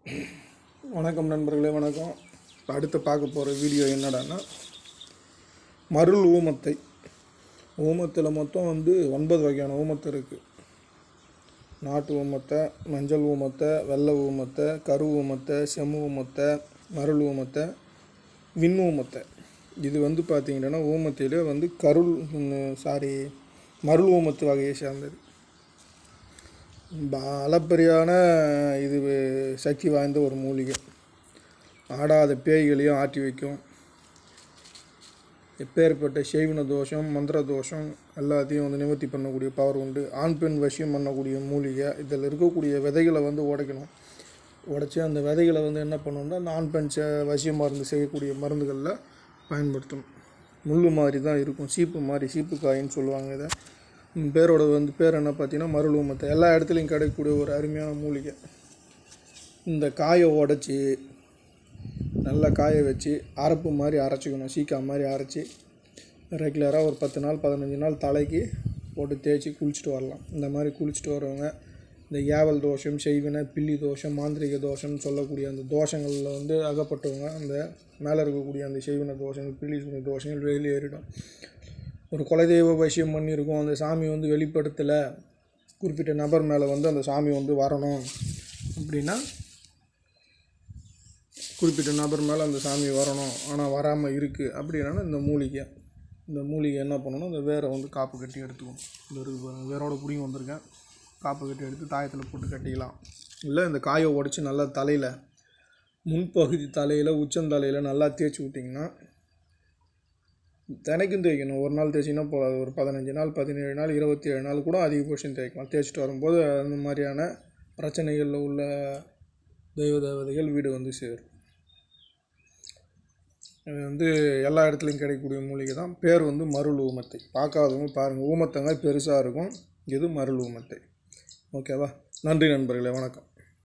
வணக்கம் நண்பர்களே வணக்கம் இப்போ அடுத்து பார்க்க போகிற வீடியோ என்னடான்னா மருள் ஊமத்தை ஊமத்தில் மொத்தம் வந்து ஒன்பது வகையான ஊமத்தை இருக்குது நாட்டு ஊமத்தை மஞ்சள் ஊமத்தை வெள்ளை ஊமத்தை கரு ஊமத்தை செம்மு ஊமத்தை மருள் ஊமத்தை விண் ஊமத்தை இது வந்து பார்த்திங்கன்னா ஊமத்திலே வந்து கருள் சாரி மருள் ஊமத்து வகையை சேர்ந்தது அளப்பரியான இது சக்தி வாய்ந்த ஒரு மூலிகை ஆடாத பேய்களையும் ஆட்டி வைக்கும் எப்பேற்பட்ட செய்வின தோஷம் மந்திர தோஷம் எல்லாத்தையும் வந்து நிவர்த்தி பண்ணக்கூடிய பவர் உண்டு ஆண் பெண் வசியம் பண்ணக்கூடிய மூலிகை இதில் இருக்கக்கூடிய விதைகளை வந்து உடைக்கணும் உடைச்சி அந்த விதைகளை வந்து என்ன பண்ணணும்னா அந்த ஆண் பெண் ச வசிய மருந்து செய்யக்கூடிய மருந்துகளில் பயன்படுத்தணும் முள் மாதிரி தான் இருக்கும் சீப்பு மாதிரி சீப்பு காயின்னு சொல்லுவாங்க இதை ம், பேரோட வந்து பேர் என்ன பார்த்தீங்கன்னா மருள் ஊமத்தை எல்லா இடத்துலையும் கிடைக்கக்கூடிய ஒரு அருமையான மூலிகை இந்த காயை உடச்சி நல்லா காய வச்சு அரைப்பு மாதிரி அரைச்சிக்கணும் சீக்கா மாதிரி அரைச்சி ரெகுலராக ஒரு பத்து நாள் பதினஞ்சு நாள் தலைக்கு போட்டு தேய்ச்சி குளிச்சுட்டு வரலாம் இந்த மாதிரி குளிச்சுட்டு வரவங்க இந்த ஏவல் தோஷம் செய்வினை பில்லி தோஷம் மாந்திரிக தோஷம்னு சொல்லக்கூடிய அந்த தோஷங்களில் வந்து அகப்பட்டவங்க அந்த மேலே இருக்கக்கூடிய அந்த செய்வின தோஷங்கள் பில்லி சுனி தோஷங்கள் வெளியேறிடும் ஒரு குலதெய்வ வசியம் பண்ணியிருக்கோம் அந்த சாமி வந்து வெளிப்படுத்தலை குறிப்பிட்ட நபர் மேலே வந்து அந்த சாமி வந்து வரணும் அப்படின்னா குறிப்பிட்ட நபர் மேலே அந்த சாமி வரணும் ஆனால் வராமல் இருக்குது அப்படின்னா இந்த மூலிகை இந்த மூலிகை என்ன பண்ணணும் இந்த வேரை வந்து காப்பு கட்டி எடுத்துக்கணும் இந்த இருக்கு பாருங்க, வேரோட பிடிங்கி வந்திருக்கேன் காப்பு கட்டி எடுத்து தாயத்தில் போட்டு கட்டிக்கலாம் இல்லை இந்த காயை உடச்சி நல்லா தலையில் முன்பகுதி தலையில் உச்சந்தலையில் நல்லா தேய்ச்சி விட்டிங்கன்னா தினைக்கும் தேய்க்கணும் ஒரு நாள் தேய்ச்சிங்கன்னா போகாது ஒரு பதினஞ்சு நாள் பதினேழு நாள் இருபத்தி ஏழு நாள் கூட அதிகபட்சம் தேய்க்கலாம் தேய்ச்சிட்டு வரும்போது அந்த மாதிரியான பிரச்சனைகளில் உள்ள தெய்வ தேவதைகள் வீடு வந்து சேரும் இது வந்து எல்லா இடத்துலையும் கிடைக்கக்கூடிய மூலிகை தான் பேர் வந்து மருள் ஊமத்தை பார்க்காதவங்க பாருங்கள் ஊமத்தங்க பெருசாக இருக்கும் இது மருள் ஊமத்தை ஓகேவா நன்றி நண்பர்களே வணக்கம்